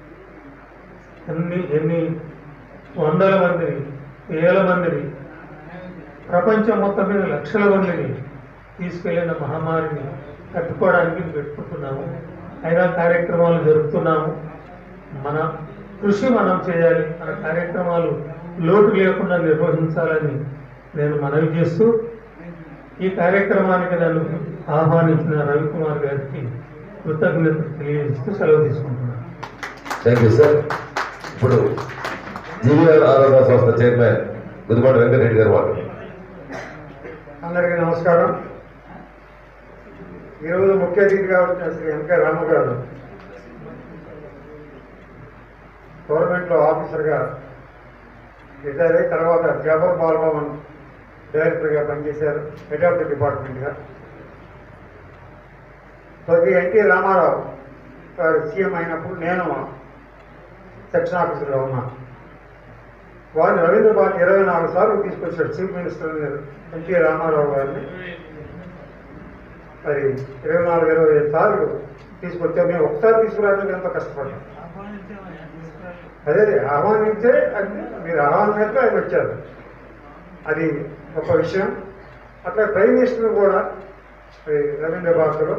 ఎన్ని ఎన్ని వందల మందిని వేల మందిని ప్రపంచం మొత్తం మీద లక్షల మందిని తీసుకెళ్లిన మహమ్మారిని కట్టుకోవడానికి ఇది పెట్టుకుంటున్నాము అయినా కార్యక్రమాలు జరుపుతున్నాము మన కృషి మనం చేయాలి మన కార్యక్రమాలు లోటు లేకుండా నిర్వహించాలని నేను మనవి చేస్తూ ఈ కార్యక్రమానికి నన్ను ఆహ్వానించిన రవికుమార్ గారికి కృతజ్ఞతలు తెలియజేస్తూ సెలవు తీసుకుంటున్నాను థ్యాంక్ యూ సార్ ఇప్పుడు జీవీఆర్ ఆరాధన సంస్థ చైర్మన్ గుదిపాటి వెంకటరెడ్డి గారు వాళ్ళు అందరికీ నమస్కారం ఈరోజు ముఖ్య అతిథిగా వచ్చిన శ్రీ వెంకయ్య రాము గారు గవర్నమెంట్లో ఆఫీసర్గా రిటైర్ అయి తర్వాత జాబర్ బాలభవన్ డైరెక్టర్గా పనిచేశారు హెడ్ ఆఫ్ ది డిపార్ట్మెంట్గా స్వర్గీయ ఎన్టీ రామారావు గారు సీఎం అయినప్పుడు నేను సెక్షన్ ఆఫీసర్గా ఉన్నాను వారిని రవీంద్ర భారతి ఇరవై నాలుగు సార్లు తీసుకొచ్చాడు చీఫ్ మినిస్టర్ ఎన్టీ రామారావు గారిని మరి ఇరవై నాలుగు ఇరవై ఐదు సార్లు తీసుకొచ్చాం మేము ఒకసారి తీసుకురావడానికి ఎంతో కష్టపడ్డాం అదే ఆహ్వానించే అంటే మీరు ఆహ్వానించే ఆయన వచ్చారు అది గొప్ప విషయం అట్లా ప్రైమ్ మినిస్టర్ కూడా మరి రవీంద్ర భారతిలో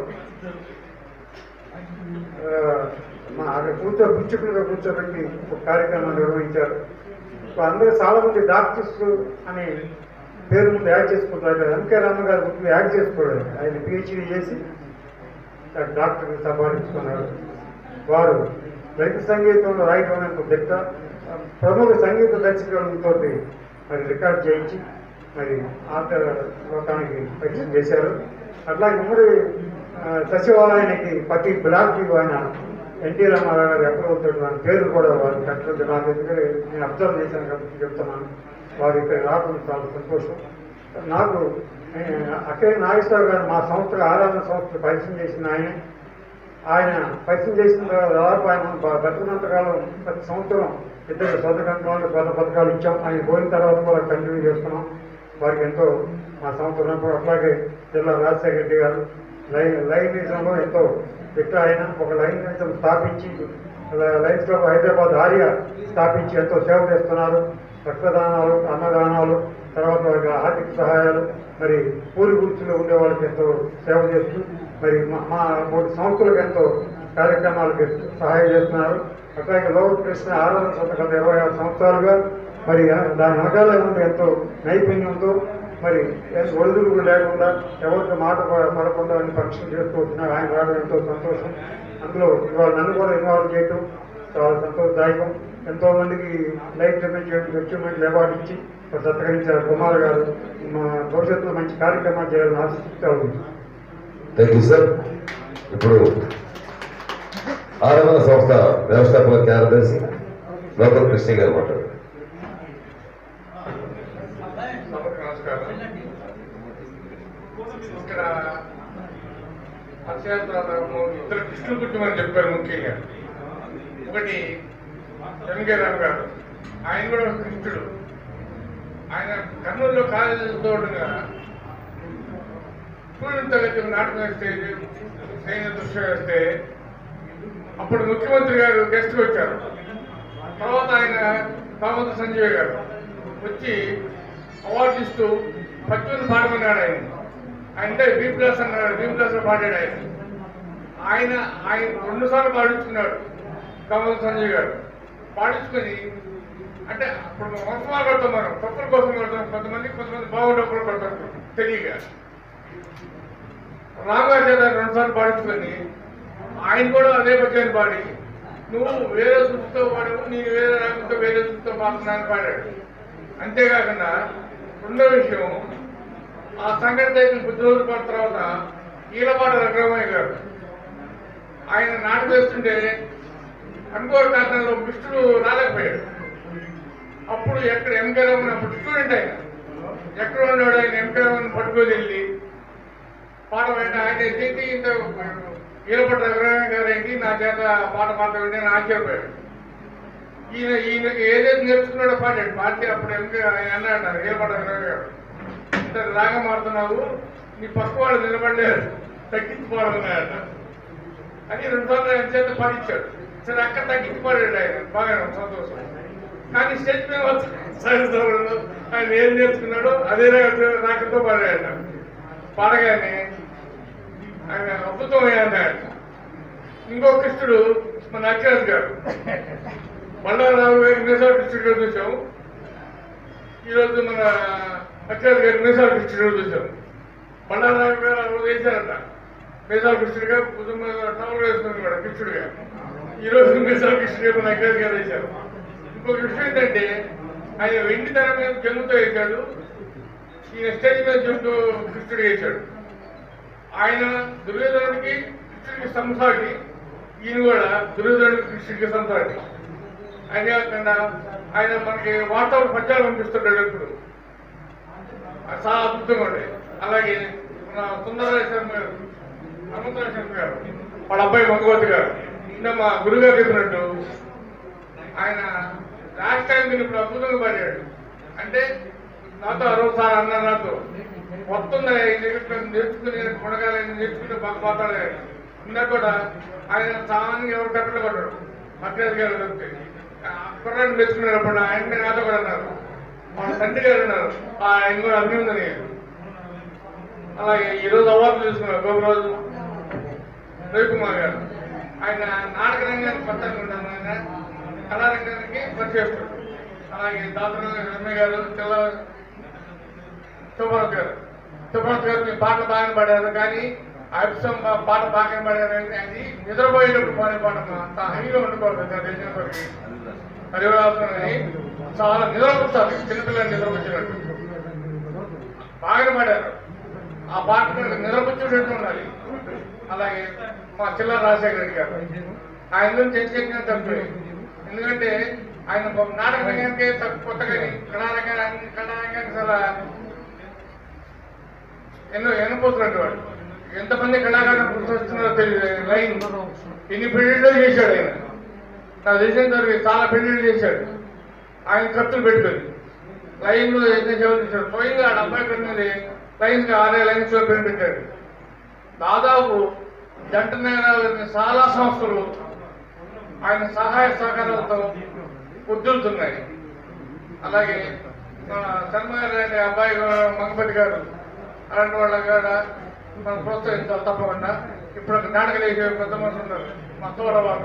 ఆ, మా అక్కడ కూర్చో పిచ్చుకులుగా కూర్చోబెట్టి ఒక కార్యక్రమం నిర్వహించారు ఇప్పుడు అందరూ చాలా మంది డాక్టర్స్ అని పేరు ముందు యాడ్ చేసుకుంటారు కదా వెంకయ్య రామ గారు ముందు యాడ్ చేసుకోలేదు ఆయన పిహెచ్డీ చేసి డాక్టర్ సంపాదించుకున్నారు వారు లలిత సంగీతంలో రాయటం అనే ఒక దిట్ట ప్రముఖ సంగీత దర్శకులతో మరి రికార్డ్ చేయించి మరి ఆంధ్ర లోకానికి పరిచయం చేశారు అట్లాగే ఉమ్మడి ఆ, సచివాలయానికి ప్రతి బ్లాక్కి ఆయన ఎన్టీ రామారావు గారు ఎక్కడ వారి పేరు కూడా వారు కట్టలేదు నాకు ఎందుకంటే నేను అబ్జర్వ్ చేశాను కాబట్టి చెప్తున్నాను వారు ఇక్కడ రాకుండా చాలా సంతోషం నాకు ఏ, అక్కడే నాగేశ్వరరావు గారు మా సంస్థ ఆరాధన సంస్థ పరిచయం చేసిన ఆయన ఆయన పరిచయం చేసిన తర్వాత దాదాపు ఆయన బ- బతికినంతకాలం ప్రతి సంవత్సరం ఇద్దరు స్వతంత్రాలు స్వత పథకాలు ఇచ్చాం ఆయన పోయిన తర్వాత కూడా కంటిన్యూ చేస్తున్నాం వారికి ఎంతో మా సంవత్సరం కూడా అట్లాగే జిల్లా రాజశేఖర రెడ్డి గారు లైన్ లైనిజంలో ఎంతో ఇట్లా ఆయన ఒక లైనిజం స్థాపించి ల- లయన్స్ క్లబ్ హైదరాబాద్ ఆర్య స్థాపించి ఎంతో సేవ చేస్తున్నారు రక్తదానాలు అన్నదానాలు తర్వాత వారికి ఆర్థిక సహాయాలు మరి పూరి గుర్తులో ఉండే వాళ్ళకి ఎంతో సేవ చేస్తూ మరి మా- మా మూడు సంస్థలకు ఎంతో కార్యక్రమాలకు సహాయం చేస్తున్నారు అట్లాగే లోక కృష్ణ ఆరాధన సంస్థ గత ఇరవై ఆరు సంవత్సరాలుగా మరి దాని వెనకాల ఉండే ఎంతో నైపుణ్యంతో మరి ఎంత ఒడిదుడుకు లేకుండా ఎవరికి మాట ప- పడకుండా అన్ని పరీక్షలు చేస్తూ వచ్చినారు ఆయన రావడం ఎంతో సంతోషం అందులో ఇవాళ నన్ను కూడా ఇన్వాల్వ్ చేయటం చాలా సంతోషదాయకం ఎంతో మందికి లైఫ్ డిమెంట్ అచీవ్మెంట్ అవార్డు ఇచ్చి మరి సత్కరించారు కుమార్ గారు మా భవిష్యత్తులో మంచి కార్యక్రమాలు చేయాలని ఆశిస్తాను థ్యాంక్ యూ సార్ ఇప్పుడు ఆరాధన సంస్థ వ్యవస్థాపక కార్యదర్శి లోకల్ కృష్ణ గారు మాట్లాడారు అందరికీ నమస్కారం ఇక్కడ అక్షయాత్రాము ఇద్దరు కృష్ణుల గురించి మనం చెప్పారు ముఖ్యంగా ఒకటి వెంకయ్య రావు గారు ఆయన కూడా ఒక కృష్ణుడు ఆయన కర్నూలులో కాలేజీతో ఉండగా స్టూడెంట్ తరగతి నాటకం వేస్తే సైన్య దృశ్యం వేస్తే అప్పుడు ముఖ్యమంత్రి గారు గెస్ట్ వచ్చారు తర్వాత ఆయన కామత సంజయ్ గారు వచ్చి అవార్డు ఇస్తూ పచ్చని పాడమన్నాడు ఆయన అంటే బీ ప్లస్ అన్నాడు బీ ప్లస్ లో పాడాడు ఆయన ఆయన ఆయన రెండు సార్లు పాడించుకున్నాడు కమల్ సంజయ్ గారు పాడించుకొని అంటే అప్పుడు వంశమాలు కొడతాం మనం తప్పుల కోసం కొడతాం కొంతమంది కొంతమంది బాగుండప్పుడు కొడతారు తెలియక రామగారి చేత రెండు సార్లు పాడించుకొని ఆయన కూడా అదే పద్యాన్ని పాడి నువ్వు వేరే శృతితో పాడావు నేను వేరే రాగంతో వేరే శృతితో పాడుతున్నాను పాడాడు అంతేకాకుండా రెండో విషయం ఆ సంఘటన జరిగిన కొద్ది రోజుల పాటు తర్వాత ఈలపాట రఘురామయ్య గారు ఆయన నాటు వేస్తుంటే అనుకోని కారణంలో కృష్ణుడు రాలేకపోయాడు అప్పుడు ఎక్కడ ఎంకే రామన్ అప్పుడు స్టూడెంట్ ఆయన ఎక్కడ ఉన్నాడు ఆయన ఎంకే రామన్ పట్టుకొని వెళ్ళి పాట వెంట ఆయన ఏంటి ఇంత ఈలపట్ల రఘురామయ్య గారు ఏంటి నా చేత పాట పాడతామంటే ఆయన ఆశ్చర్యపోయాడు ఈయన ఈయనకి ఏదైతే నేర్చుకున్నాడో పాడాడు పాడితే అప్పుడు ఎంకే ఆయన అన్నాడు ఈలపట్ల రఘురామయ్య గారు ఇంత రాగం ఆడుతున్నావు నీ పక్క వాళ్ళు నిలబడలేరు తగ్గించుకోవాలన్నాయట అని రెండు సార్లు ఆయన చేత పాడించాడు సరే అక్కడ తగ్గించి పాడాడు ఆయన బాగా సంతోషం కానీ స్టేజ్ మీద సాయంత్రంలో ఆయన ఏం నేర్చుకున్నాడో అదే రాగంతో పాడాడు పాడగానే ఆయన అద్భుతమైన ఆయన ఇంకో కృష్ణుడు మన అక్షరాజ్ గారు మల్లారావు గారి నిజాం కృష్ణుడు గారు చూసాం ఈరోజు మన అక్షరాజ్ గారి నిజాం కృష్ణుడు గారు చూసాం మల్లారావు గారు ఆ రోజు వేశారంట నిజాం కృష్ణుడిగా కుటుంబ టవల్ వేసుకుని కూడా కృష్ణుడిగా ఈ రోజు నిజాం కృష్ణుడిగా మన అక్షరాజ్ గారు వేశారు ఇంకొక విషయం ఏంటంటే ఆయన వెండి తన మీద జమ్ముతో వేశాడు ఈయన స్టేజ్ మీద జమ్ముతో కృష్ణుడు వేశాడు ఆయన దుర్యోధనుడికి కృష్ణుడికి సంసాటి ఈయన కూడా దుర్యోధనుడికి కృష్ణుడికి సంసాటి ఆయన కాకుండా ఆయన మనకి వాతావరణ పద్యాలు పంపిస్తుంటాడు ఎప్పుడు అది చాలా అద్భుతంగా ఉండే అలాగే మన సుందరేశ్వరం గారు హనుమంతరేశ్వరం గారు వాళ్ళ అబ్బాయి భగవతి గారు నిన్న మా గురుగారు చెప్పినట్టు ఆయన లాస్ట్ టైం మీరు ఇప్పుడు అద్భుతంగా పాడాడు అంటే నాతో అరవై సార్ అన్న నాతో మొత్తం నేర్చుకుని కొనగాలని నేర్చుకుని బాగా మాట్లాడారు ఉన్నా కూడా ఆయన చాలా ఎవరు కట్టలు పడ్డాడు మధ్యాహ్న గారు చెప్తే కుర్రాన్ని మెచ్చుకునేటప్పుడు ఆయన నాతో కూడా అన్నారు వాళ్ళ తండ్రి గారు ఉన్నారు ఆయన కూడా అన్నీ ఉందని అలాగే ఈరోజు అవార్డు తీసుకున్నారు గోపరాజు రవికుమార్ గారు ఆయన నాటక రంగానికి పత్తంగా ఉంటాను ఆయన కళారంగానికి పరిచేస్తాడు అలాగే దాతర రమ్య గారు తెల్ల సుభాష్ గారు సుభాష్ గారు మీ పాట బాగానే పాడారు కానీ ఆ ఎపిసోడ్ పాట బాగానే పాడారు అంటే అది నిద్రపోయేటప్పుడు పాడే పాట అంత హైగా ఉండకూడదు నాకు తెలిసిన వరకు అది కానీ చాలా నిద్రపుచ్చాలి చిన్నపిల్లలు నిద్రపుచ్చినట్టు బాగానే పాడారు ఆ పాట నిద్రపుచ్చేటట్టు ఉండాలి అలాగే మా చిల్ల రాజశేఖర రెడ్డి గారు ఆయన గురించి ఎంచెక్కిన తప్పే ఎందుకంటే ఆయన ఒక నాటక రంగానికి తక్కువ కొత్తగా కళారంగానికి కళారంగానికి చాలా ఎన్నో ఎనపోతున్నట్టు వాడు ఎంతమంది కళాకారులు గుర్తొస్తున్నారో తెలియదు లైన్ ఇన్ని పెళ్లిళ్ళు చేశాడు ఆయన నాకు తెలిసిన వరకు చాలా పెళ్లిళ్ళు చేశాడు ఆయన ఖర్చులు పెట్టుకుంది లైన్ లో ఎన్ని సేవలు చేశాడు స్వయంగా ఆ డెబ్బై పెట్టినది లైన్ గా ఆరే లైన్స్ లో పెళ్లి పెట్టాడు దాదాపు జంట నగరాలని చాలా సంస్థలు ఆయన సహాయ సహకారాలతో ఉద్దులుతున్నాయి అలాగే మన శర్మగారి అబ్బాయి గారు, మంగపతి గారు అలాంటి వాళ్ళ కూడా మనం ప్రోత్సహించాలి తప్పకుండా ఇప్పుడు ఒక నాటకాలు వేసే పెద్ద మనుషులు ఉన్నారు మా తోడవాళ్ళు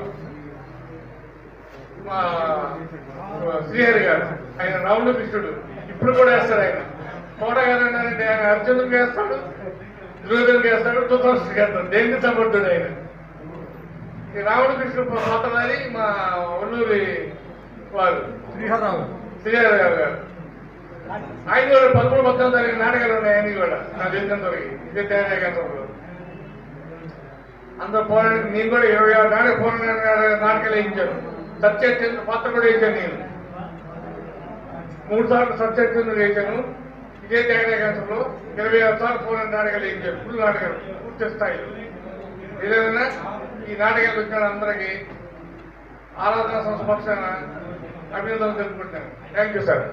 మా శ్రీహరి గారు ఆయన రాముడు కృష్ణుడు ఇప్పుడు కూడా వేస్తారు ఆయన తోట గారు అంటే ఆయన అర్జునుడికి వేస్తాడు దుర్యోధనుడికి వేస్తాడు తులసికి వేస్తాడు దేనికి సమర్థుడు ఆయన ఈ రాముడు కృష్ణుడు పాత్రధారి మా ఒల్లూరి వారు శ్రీహరావు శ్రీహరి గారు గారు ఆయన కూడా పదమూడు పద్నాలుగు తారీఖు నాటకాలు ఉన్నాయి ఆయన కూడా నా తెలిసినంత వరకు ఇదే తేడా కేంద్రంలో అందరూ పోరాడి నేను కూడా ఇరవై ఆరు నాడు పోరాడి నాటకాలు వేయించాను సత్యచంద్ర పాత్ర కూడా వేయించాను నేను మూడు సార్లు సత్యచంద్రుడు వేయించాను ఇదే తేడా కేంద్రంలో ఇరవై ఆరు సార్లు పోరాడి నాటకాలు వేయించాను ఫుల్ నాటకాలు పూర్తి స్థాయిలో ఏదైనా ఈ నాటకాలు వచ్చిన అందరికీ ఆరాధన సంస్థ పక్షాన అభినందనలు తెలుపుకుంటాను thank you sir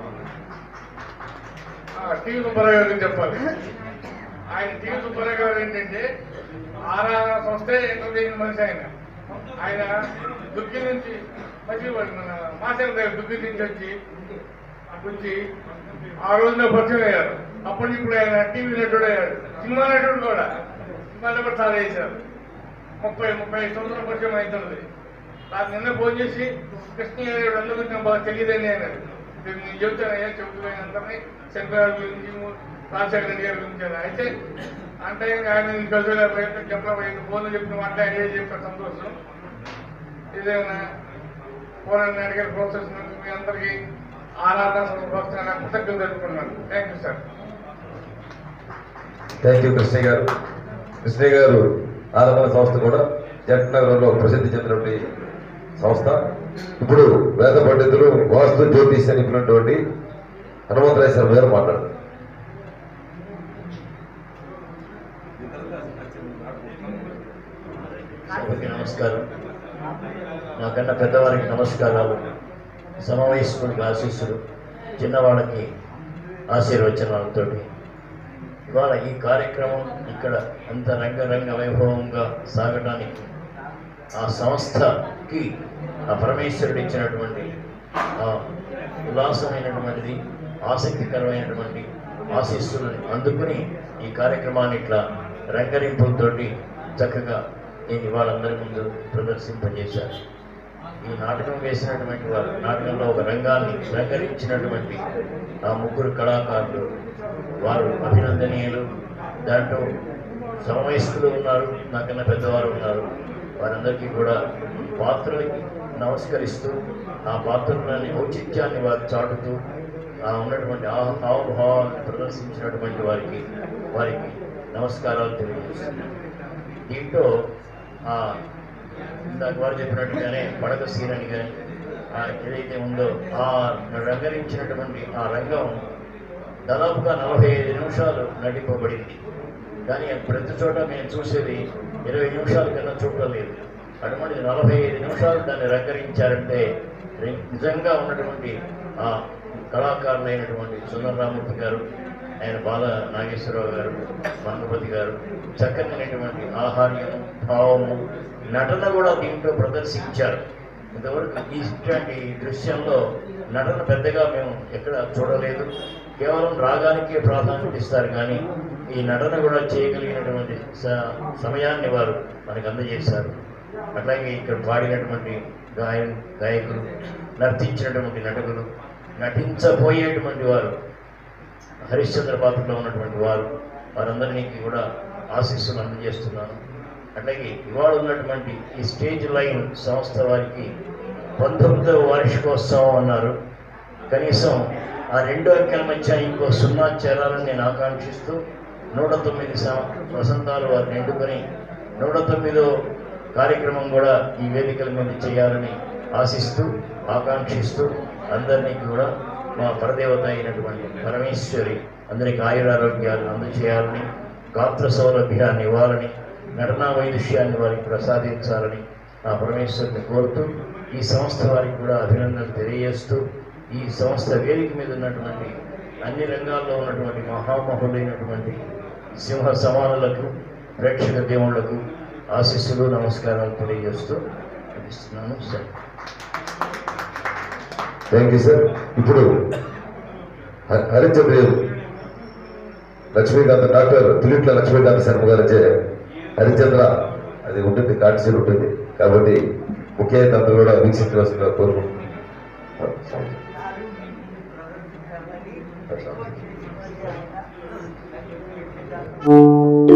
TV Subbarao garu గురించి చెప్పాలి ఆయన టీవీ సుబ్బారావు గారు ఏంటంటే ఆరాధన సంస్థే ఎంతో చేసిన మనిషి ఆయన ఆయన దుర్గి నుంచి మర్చిపోయి మన మాసం దగ్గర దుర్గి నుంచి వచ్చి వచ్చి ఆ రోజున పరిచయం అయ్యారు అప్పటి ఇప్పుడు ఆయన టీవీ నటుడు అయ్యాడు సినిమా నటుడు కూడా సినిమా నటుడు చాలా చేశారు ముప్పై ముప్పై ఐదు సంవత్సరాల పరిచయం అవుతుంది నాకు నిన్న ఫోన్ చేసి కృష్ణ అందరూ నాకు బాగా తెలియదని ఆయన నేను చెప్తాను అయ్యా చెబుతున్నాను అందరినీ చంద్రబాబు గురించి రాజశేఖర రెడ్డి గారి గురించి అని. అయితే అంటే ఇంకా ఆయన కలిసి ప్రయత్నం చెప్పలేదు ఫోన్లో చెప్పిన మాట ఐడియా చెప్పిన సంతోషం ఇదేమైనా ఫోన్ అని అడిగారు ప్రోత్సహిస్తున్నందుకు మీ అందరికీ ఆరాధన ప్రోత్సాహం కృతజ్ఞతలు తెలుపుకున్నాను thank you sir thank you Krishna garu Krishna గారు ఆరాధన సంస్థ కూడా జంటనగరంలో ప్రసిద్ధి చెందినటువంటి సంస్థ ఇప్పుడు వేద పండితులు వాస్తు జ్యోతిష్ నిపుణున్నటువంటి హనుమంతరాయ గారు మాట్లాడారు సభకి నమస్కారం నాకన్నా పెద్దవారికి నమస్కారాలు సమవయస్కుడికి ఆశీస్సులు చిన్నవాళ్ళకి ఆశీర్వచనాలతో ఇవాళ ఈ కార్యక్రమం ఇక్కడ అంత రంగరంగ వైభవంగా సాగడానికి ఆ సంస్థకి ఆ పరమేశ్వరుడు ఇచ్చినటువంటి ఆ ఉల్లాసమైనటువంటిది ఆసక్తికరమైనటువంటి ఆశీస్సులను అందుకుని ఈ కార్యక్రమాన్ని ఇట్లా రంగరింపులతోటి చక్కగా నేను ఇవాళ అందరి ముందు ప్రదర్శింపజేశాను ఈ నాటకం వేసినటువంటి వారు నాటకంలో ఒక రంగాన్ని రంగరించినటువంటి ఆ ముగ్గురు కళాకారులు వారు అభినందనీయులు దాంట్లో సమవయస్కులు ఉన్నారు నాకన్నా పెద్దవారు ఉన్నారు వారందరికీ కూడా పాత్రలకి నమస్కరిస్తూ ఆ పాత్రలోని ఔచిత్యాన్ని వారు చాటుతూ ఆ ఉన్నటువంటి ఆ- హావభావాలను ప్రదర్శించినటువంటి వారికి వారికి నమస్కారాలు తెలియజేస్తున్నాను దీంట్లో ఆ ఇందాక వారు చెప్పినట్టుగానే పడక సీన్ అని కానీ ఆ ఏదైతే ఉందో ఆ రంగరించినటువంటి ఆ రంగం దాదాపుగా నలభై ఐదు నిమిషాలు నటింపబడింది కానీ ప్రతి చోట మేము చూసేది ఇరవై నిమిషాల కన్నా చూడటం లేదు అటువంటి నలభై ఐదు నిమిషాలు దాన్ని రంగరించారంటే రి- నిజంగా ఉన్నటువంటి ఆ కళాకారులైనటువంటి సుందరరామూర్తి గారు ఆయన బాల నాగేశ్వరరావు గారు మంగపతి గారు చక్కనైనటువంటి ఆహార్యము భావము నటన కూడా దీంట్లో ప్రదర్శించారు ఇంతవరకు ఇటువంటి దృశ్యంలో నటన పెద్దగా మేము ఎక్కడ చూడలేదు కేవలం రాగానికే ప్రాధాన్యత ఇస్తారు కానీ ఈ నటన కూడా చేయగలిగినటువంటి స- సమయాన్ని వారు మనకు అందజేశారు అట్లాగే ఇక్కడ పాడినటువంటి గాయ గాయకులు నర్తించినటువంటి నటులు నటించబోయేటువంటి వారు హరిశ్చంద్ర పాత్రలో ఉన్నటువంటి వారు వారందరినీ కూడా ఆశీస్సులు అందజేస్తున్నాను అట్లాగే ఇవాళ ఉన్నటువంటి ఈ స్టేజ్ లైన్ సంస్థ వారికి పంతొమ్మిదవ వార్షికోత్సవం అన్నారు కనీసం ఆ రెండు అంకెల మధ్య ఇంకో సున్నా చేరాలని నేను ఆకాంక్షిస్తూ నూట తొమ్మిది సం- వసంతాలు వారు నిండుకొని నూట తొమ్మిదో కార్యక్రమం కూడా ఈ వేదికల మీద చేయాలని ఆశిస్తూ ఆకాంక్షిస్తూ అందరినీ కూడా మా పరదేవత అయినటువంటి పరమేశ్వరి అందరికి ఆయురారోగ్యాలు అందజేయాలని గాత్ర సౌలభ్యాన్ని ఇవ్వాలని నటనా వైదుష్యాన్ని వారికి ప్రసాదించాలని ఆ పరమేశ్వరుని కోరుతూ ఈ సంస్థ వారికి కూడా అభినందనలు తెలియజేస్తూ ఈ సంస్థ వేదిక మీద ఉన్నటువంటి అన్ని రంగాల్లో ఉన్నటువంటి మహామహులైనటువంటి సింహ సమానులకు ప్రేక్షక దేవుళ్లకు ఆశీస్సులు నమస్కారాలు తెలియజేస్తూ ముగిస్తున్నాను సరే థ్యాంక్ యూ సార్ ఇప్పుడు హ- హరిచంద్ర లక్ష్మీకాంత్ డాక్టర్ తులిట్ల లక్ష్మీకాంత్ శర్మ గారిచే హరిచంద్ర అది ఉంటుంది కార్డ్సీల్ ఉంటుంది కాబట్టి ముఖ్య అతిథులు కూడా వీక్షించవలసిందిగా కోరుకుంటున్నాను Thank you.